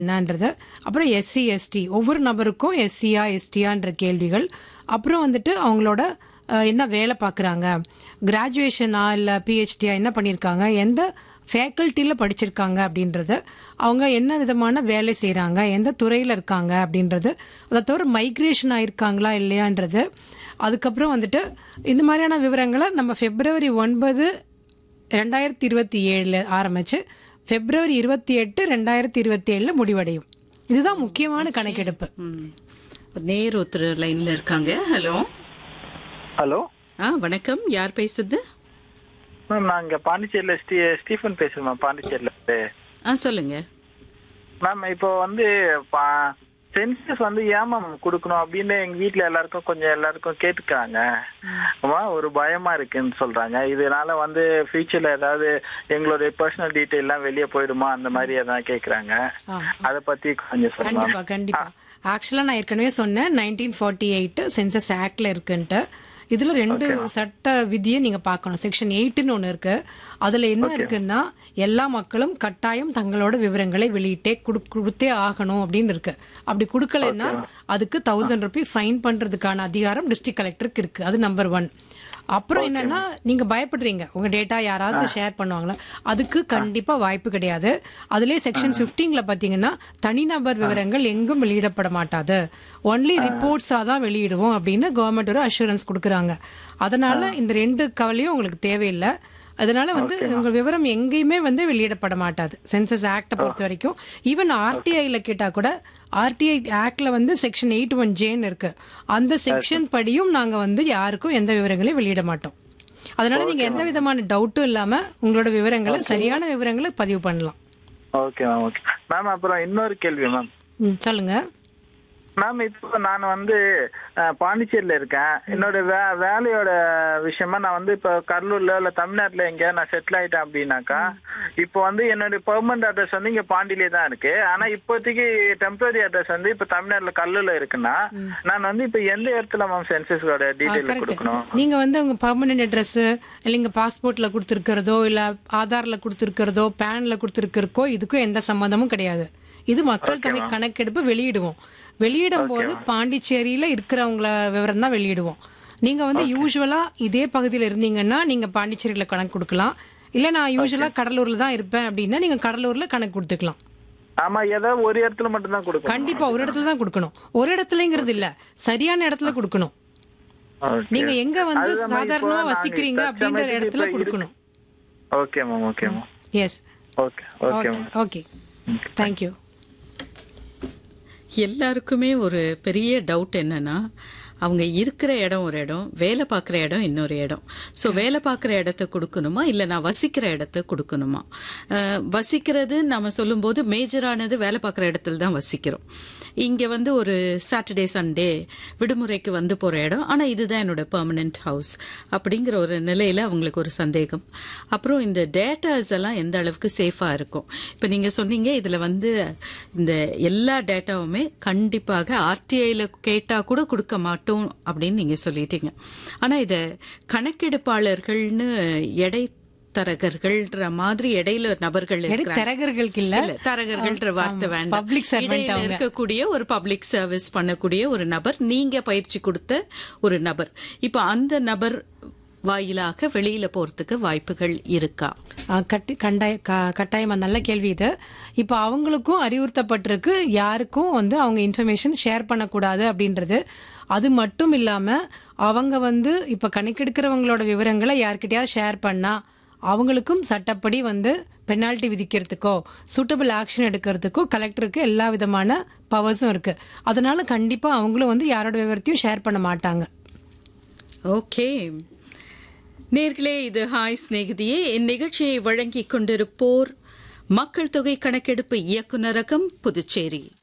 என்னன்றது அப்புறம் SC ST ஒவ்வொரு நபருக்கும் எஸ்சியா எஸ்டியான்ற கேள்விகள் அப்புறம் வந்துட்டு அவங்களோட அஹ், என்ன வேலை பார்க்குறாங்க கிராஜுவேஷனா இல்லை பிஹெச்டியா என்ன பண்ணியிருக்காங்க எந்த ஃபேக்கல்ட்டியில் படிச்சிருக்காங்க அப்படின்றது அவங்க என்ன விதமான வேலை செய்கிறாங்க எந்த துறையில் இருக்காங்க அப்படின்றது அதை தவிர மைக்ரேஷன் ஆயிருக்காங்களா இல்லையான்றது அதுக்கப்புறம் வந்துட்டு இந்த மாதிரியான விவரங்களை நம்ம பிப்ரவரி ஒன்பது ரெண்டாயிரத்தி இருபத்தி ஏழில் ஆரம்பிச்சு பிப்ரவரி இருபத்தி எட்டு ரெண்டாயிரத்தி இருபத்தி ஏழில் முடிவடையும் இதுதான் முக்கியமான கணக்கெடுப்பு ம். ஒரு நேர் ஒருத்தர் லைன்ல இருக்காங்க ஹலோ ஹலோ ஆ வணக்கம் யார் பேசுறது மேம் நான் இங்க பாண்டிச்சேரியில ஸ்டீ ஸ்டீஃபன் பேசுறேன் மேம் பாண்டிச்சேரியில இருந்து. ஆ சொல்லுங்க மேம் இப்போ வந்து சென்சஸ் வந்து ஏன் மேம் கொடுக்கணும் அப்படின்னு எங்க வீட்ல எல்லாருக்கும் கொஞ்சம் எல்லாருக்கும் கேட்டுக்கிறாங்க அம்மா ஒரு பயமா இருக்குன்னு சொல்றாங்க இதனால வந்து ஃபியூச்சர்ல ஏதாவது எங்களுடைய பர்சனல் டீட்டெயில் எல்லாம் வெளியே போயிடுமா அந்த மாதிரி எதாவது கேக்குறாங்க ஆ. அத பத்தி கொஞ்சம் சொல்லுங்க கண்டிப்பா கண்டிப்பா ஆக்சுவலா நான் ஏற்கனவே சொன்னேன் நைன்டீன் ஃபார்ட்டி எயிட் சென்சஸ் ஆக்ட்ல இருக்குன்ட்டு இதுல ரெண்டு சட்ட விதியை நீங்க பார்க்கணும் செக்ஷன் எயிட்னு ஒண்ணு இருக்கு அதுல என்ன இருக்குன்னா எல்லா மக்களும் கட்டாயம் தங்களோட விவரங்களை வெளியிட்டே குடு- கொடுத்தே ஆகணும் அப்படின்னு இருக்கு அப்படி கொடுக்கலைன்னா அதுக்கு தௌசண்ட் ருபி ஃபைன் பண்றதுக்கான அதிகாரம் டிஸ்ட்ரிக்ட் கலெக்டருக்கு இருக்கு அது நம்பர் ஒன் அப்புறம் என்னன்னா நீங்க பயப்படுறீங்க உங்க டேட்டா யாராவது ஷேர் பண்ணுவாங்களா அதுக்கு கண்டிப்பா வாய்ப்பு கிடையாது அதுலயே செக்ஷன் 15ல பாத்தீங்கன்னா தனிநபர் விவரங்கள் எங்கும் வெளியிடப்பட மாட்டாது ஒன்லி ரிப்போர்ட்ஸா தான் வெளியிடுவோம் அப்படின்னு கவர்மெண்ட் ஒரு அஷூரன்ஸ் கொடுக்குறாங்க அதனால இந்த ரெண்டு கவலையும் உங்களுக்கு தேவையில்லை அதனால வந்து உங்க விவரம் எங்கேயுமே வந்து வெளியிடப்பட மாட்டாது சென்சஸ் ஆக்டை பொறுத்த வரைக்கும் ஈவன் ஆர்டிஐல கேட்டா கூட ஆர்டிஐ ஆக்ட்ல வந்து செக்ஷன் எயிட் ஒன் ஜேன்னு இருக்கு அந்த செக்ஷன் படியும் நாங்க வந்து யாருக்கும் எந்த விவரங்களையும் வெளியிட மாட்டோம் அதனால நீங்க எந்த விதமான டவுட்டும் இல்லாம உங்களோட விவரங்களை சரியான விவரங்களை பதிவு பண்ணலாம் ஓகே மேம் ஓகே மேம் அப்புறம் இன்னொரு கேள்வி மேம் ம், சொல்லுங்க மேம் இப்போ நான் வந்து அஹ், பாண்டிச்சேரியில இருக்கேன் என்னோட வே வேலையோட விஷயமா நான் வந்து இப்போ கடலூர்ல இல்ல தமிழ்நாட்டுல எங்க நான் செட்டில் ஆயிட்டேன் அப்படின்னாக்கா இப்போ வந்து என்னோட பெர்மனன்ட் அட்ரஸ் வந்து இங்க பாண்டியிலே தான் இருக்கு ஆனா இப்போதைக்கு டெம்பரரி அட்ரஸ் வந்து இப்போ தமிழ்நாட்டுல கல்லூர்ல இருக்குன்னா நான் வந்து இப்போ எந்த இடத்துல மேம் சென்சஸோட டீட்டெயில் கரெக்ட் கொடுக்கணும் நீங்க வந்து உங்க பர்மனன்ட் அட்ரஸ் இல்லைங்க பாஸ்போர்ட்ல கொடுத்துருக்கிறதோ இல்ல ஆதார்ல கொடுத்துருக்கிறதோ பேன்ல கொடுத்துருக்கிறக்கோ இதுக்கும் எந்த சம்மந்தமும் கிடையாது இது மக்கள் தொகை கணக்கெடுப்பு வெளியிடுவோம் வெளியிடும் போது பாண்டிச்சேரியில இருக்கிறவங்கள விவரம் தான் வெளியிடுவோம் நீங்க வந்து யூஸ்வலா இதே பகுதியில் இருந்தீங்கன்னா நீங்க பாண்டிச்சேரியில கணக்கு கொடுக்கலாம் இல்ல நான் யூஸ்வலா கடலூர்ல தான் இருப்பேன் அப்படின்னா நீங்க கடலூர்ல கணக்கு கொடுத்துக்கலாம் ஆமா ஏதோ ஒரு இடத்துல மட்டும் தான் கொடுக்கணும் கண்டிப்பா ஒரு இடத்துல தான் கொடுக்கணும் ஒரு இடத்துலங்கிறது இல்ல சரியான இடத்துல கொடுக்கணும் Okay. நீங்க எங்க வந்து அதுதான் ma'am, இப்போ சாதாரணமா நாங்க வசிக்கிறீங்க அப்படின்ற தற்சமயத்துக்கு இடத்துல இப்போ கொடுக்கணும் okay ma'am okay ma'am yes okay okay ma'am okay thank you எல்லாருக்குமே ஒரு பெரிய டவுட் என்னன்னா அவங்க இருக்கிற இடம் ஒரு இடம் வேலை பார்க்குற இடம் இன்னொரு இடம் ஸோ வேலை பார்க்குற இடத்த கொடுக்கணுமா இல்லை நான் வசிக்கிற இடத்த கொடுக்கணுமா அஹ், வசிக்கிறது நம்ம சொல்லும்போது மேஜரானது வேலை பார்க்குற இடத்துல தான் வசிக்கிறோம் இங்கே வந்து ஒரு சாட்டர்டே சண்டே விடுமுறைக்கு வந்து போகிற இடம் ஆனால் இதுதான் என்னோட பெர்மனன்ட் ஹவுஸ் அப்படிங்கிற ஒரு நிலையில் அவங்களுக்கு ஒரு சந்தேகம் அப்புறம் இந்த டேட்டாஸ் எல்லாம் எந்த அளவுக்கு சேஃபாக இருக்கும் இப்போ நீங்கள் சொன்னீங்க இதில் வந்து இந்த எல்லா டேட்டாவுமே கண்டிப்பாக ஆர்டிஐயில் கேட்டால் கூட கொடுக்க மாட்டோம் அப்படின்னு நீங்கள் சொல்லிட்டீங்க ஆனால் இதை கணக்கெடுப்பாளர்கள்னு எடை தரகர்கள்ன்ற மாதிரி இடையில நபர்கள் இருக்கிறாங்க தரகர்களுக்கு இல்ல இல்ல தரகர்கள்ன்ற வார்த்தை வேண்டாம் பப்ளிக் சர்வெண்ட் இடையில அவங்க இருக்கக்கூடிய ஒரு பப்ளிக் சர்வீஸ் பண்ணக்கூடிய ஒரு நபர் நீங்க பயிற்சி கொடுத்த ஒரு நபர் இப்ப அந்த நபர் வாயிலாக வெளியில போறதுக்கு வாய்ப்புகள் இருக்கா ஆ, கட்டி கண்டாய க- கட்டாயமா நல்ல கேள்வி இது இப்போ அவங்களுக்கும் அறிவுறுத்தப்பட்டிருக்கு யாருக்கும் வந்து அவங்க இன்ஃபர்மேஷன் ஷேர் பண்ணக்கூடாது அப்படின்றது அது மட்டும் இல்லாம அவங்க வந்து இப்ப கணக்கெடுக்கிறவங்களோட விவரங்களை யார்கிட்டயாவது ஷேர் பண்ணா அவங்களுக்கும் சட்டப்படி வந்து பெனால்ட்டி விதிக்கிறதுக்கோ சூட்டபிள் ஆக்ஷன் எடுக்கிறதுக்கோ கலெக்டருக்கு எல்லா விதமான பவர்ஸும் இருக்கு அதனால கண்டிப்பா அவங்களும் வந்து யாரோட விவரத்தையும் ஷேர் பண்ண மாட்டாங்க ஓகே நேர்களே இது ஹாய் சிநேகிதியே இந்நிகழ்ச்சியை வழங்கிக் கொண்டிருப்போர் மக்கள் தொகை கணக்கெடுப்பு இயக்குநரகம் புதுச்சேரி